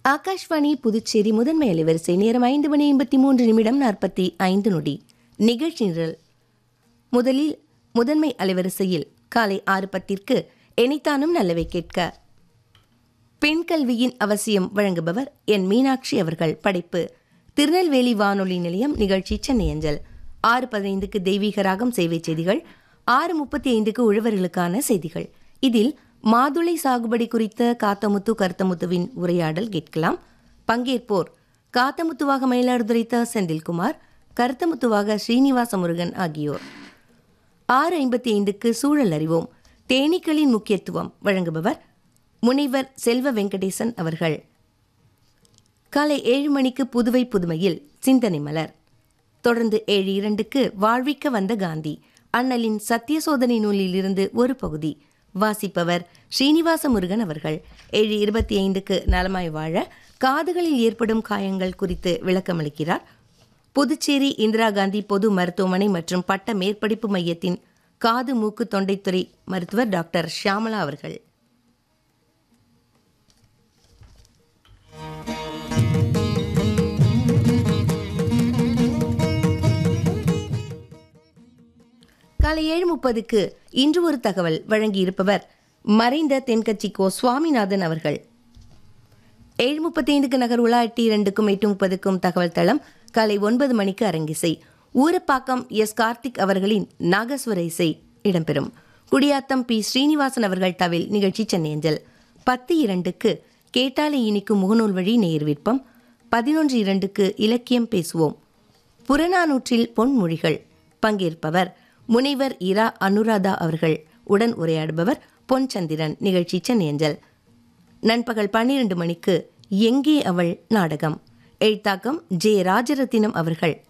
ஆகாஷ்வாணி புதுச்சேரி முதன்மை அலைவரிசை நேரம் ஐந்து மணி ஐம்பத்தி மூன்று நிமிடம் நாற்பத்தி ஐந்து நொடி நிகழ்ச்சி நிரல் முதலில் முதன்மை அலைவரிசையில் காலை ஆறு பத்திற்கு எனித்தானும் நல்லவை கேட்க பெண் கல்வியின் அவசியம் வழங்குபவர் என் மீனாட்சி அவர்கள் படைப்பு திருநெல்வேலி வானொலி நிலையம் நிகழ்ச்சி சென்னை அஞ்சல் ஆறு பதினைந்துக்கு தெய்வீக ராகம் சேவை செய்திகள் ஆறு முப்பத்தி ஐந்துக்கு உழவர்களுக்கான செய்திகள் இதில் மாதுளை சாகுபடி குறித்த காத்தமுத்து கருத்தமுத்துவின் உரையாடல் கேட்கலாம் பங்கேற்போர் காத்தமுத்துவாக மயிலாடுதுறை த செந்தில்குமார் கருத்தமுத்துவாக ஸ்ரீனிவாச முருகன் ஆகியோர் ஆறு ஐம்பத்தி ஐந்துக்கு சூழல் அறிவோம் தேனீக்களின் முக்கியத்துவம் வழங்குபவர் முனைவர் செல்வ வெங்கடேசன் அவர்கள் காலை ஏழு மணிக்கு புதுவை புதுமையில் சிந்தனை மலர் தொடர்ந்து ஏழு இரண்டுக்கு வாழ்விக்க வந்த காந்தி அண்ணலின் சத்திய சோதனை நூலிலிருந்து ஒரு பகுதி வாசிப்பவர் ஸ்ரீனிவாச முருகன் அவர்கள் ஏழு இருபத்தி ஐந்துக்கு நலமாய் வாழ காதுகளில் ஏற்படும் காயங்கள் குறித்து விளக்கமளிக்கிறார் புதுச்சேரி இந்திரா காந்தி பொது மருத்துவமனை மற்றும் பட்ட மேற்படிப்பு மையத்தின் காது மூக்கு தொண்டைத்துறை மருத்துவர் டாக்டர் ஷியாமலா அவர்கள் காலை ஏழு முப்பதுக்கு இன்று ஒரு தகவல் வழங்கியிருப்பவர் மறைந்த தென்கட்சி கோ சுவாமிநாதன் அவர்கள் ஏழு முப்பத்தி ஐந்துக்கு நகர் உலா எட்டு இரண்டுக்கும் எட்டு முப்பதுக்கும் தகவல் தளம் காலை ஒன்பது மணிக்கு அரங்கிசை ஊரப்பாக்கம் எஸ் கார்த்திக் அவர்களின் நாகஸ்வர இசை இடம்பெறும் குடியாத்தம் பி ஸ்ரீனிவாசன் அவர்கள் தவில் நிகழ்ச்சி சென்னை அஞ்சல் பத்து இரண்டுக்கு கேட்டாலை இனிக்கும் முகநூல் வழி நேர் விற்பம் பதினொன்று இரண்டுக்கு இலக்கியம் பேசுவோம் புறநானூற்றில் பொன்மொழிகள் பங்கேற்பவர் முனைவர் இரா அனுராதா அவர்கள் உடன் உரையாடுபவர் பொன் சந்திரன் நிகழ்ச்சி சென்னையஞ்சல் நண்பகல் பன்னிரண்டு மணிக்கு எங்கே அவள் நாடகம் எழுத்தாக்கம் ஜே ராஜரத்தினம் அவர்கள்